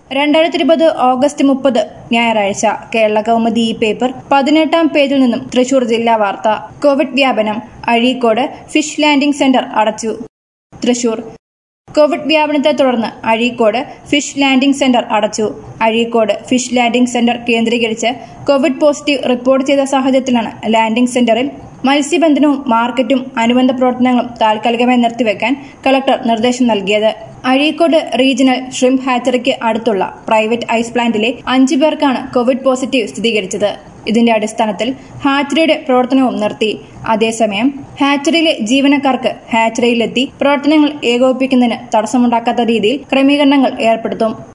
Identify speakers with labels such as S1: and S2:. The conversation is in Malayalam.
S1: രണ്ടായിരത്തി ഇരുപത് ഓഗസ്റ്റ് മുപ്പത് ഞായറാഴ്ച കേരള കൗമുദി ഈ പേപ്പർ പതിനെട്ടാം പേജിൽ നിന്നും തൃശൂർ ജില്ലാ വാർത്ത കോവിഡ് വ്യാപനം അഴീക്കോട് ഫിഷ് ലാൻഡിംഗ് സെന്റർ അടച്ചു തൃശൂർ കോവിഡ് വ്യാപനത്തെ തുടർന്ന് അഴീക്കോട് ഫിഷ് ലാൻഡിംഗ് സെന്റർ അടച്ചു അഴീക്കോട് ഫിഷ് ലാൻഡിംഗ് സെന്റർ കേന്ദ്രീകരിച്ച് കോവിഡ് പോസിറ്റീവ് റിപ്പോർട്ട് ചെയ്ത സാഹചര്യത്തിലാണ് ലാൻഡിംഗ് സെന്ററിൽ മത്സ്യബന്ധനവും മാർക്കറ്റും അനുബന്ധ പ്രവർത്തനങ്ങളും താൽക്കാലികമായി നിർത്തിവെക്കാൻ കളക്ടർ നിർദ്ദേശം നൽകിയത് അഴീക്കോട് റീജിയണൽ ഷ്രിംപ് ഹാച്ചറിക്ക് അടുത്തുള്ള പ്രൈവറ്റ് ഐസ് പ്ലാന്റിലെ അഞ്ചു പേർക്കാണ് കോവിഡ് പോസിറ്റീവ് സ്ഥിരീകരിച്ചത് ഇതിന്റെ അടിസ്ഥാനത്തിൽ ഹാച്ചറിയുടെ പ്രവർത്തനവും നിർത്തി അതേസമയം ഹാച്ചറിയിലെ ജീവനക്കാർക്ക് ഹാച്ചറിയിലെത്തി പ്രവർത്തനങ്ങൾ ഏകോപിപ്പിക്കുന്നതിന് തടസ്സമുണ്ടാക്കാത്ത രീതിയിൽ ക്രമീകരണങ്ങൾ ഏർപ്പെടുത്തും